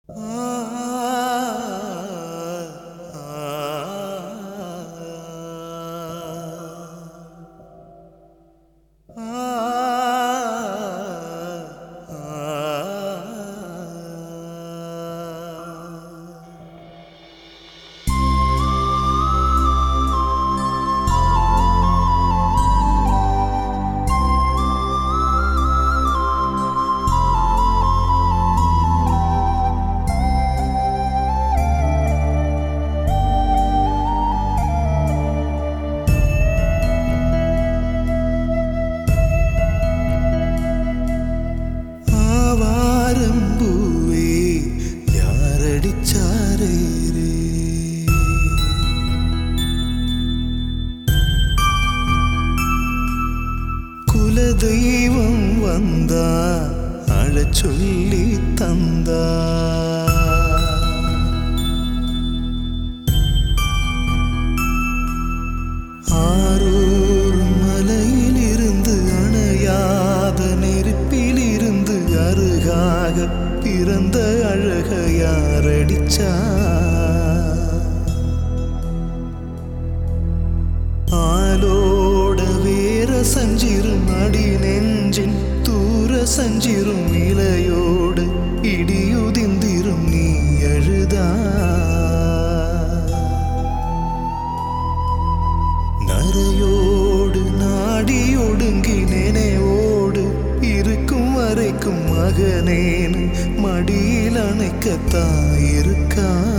ஆவாரம்பூவே யாரடிச்சாரே குலதெய்வம் வந்தா அழச் சொல்லி தந்தா ஆரூர் மலையிலிருந்து அணையாத நெருப்பிலிருந்து அருகாக பிறந்த அழக யாரடிச்சா ஆலோட வேற சஞ்சிரும் அடி நெஞ்சின் தூர சஞ்சிரும் இலையோடு இடியுதிந்திரும் நீ அழுதா நரையோடு நாடி ஒடுங்கி நினைவோடு இருக்கும் வரைக்கும் மகனேன் மடியில் அணைக்கத்தாயிருக்கா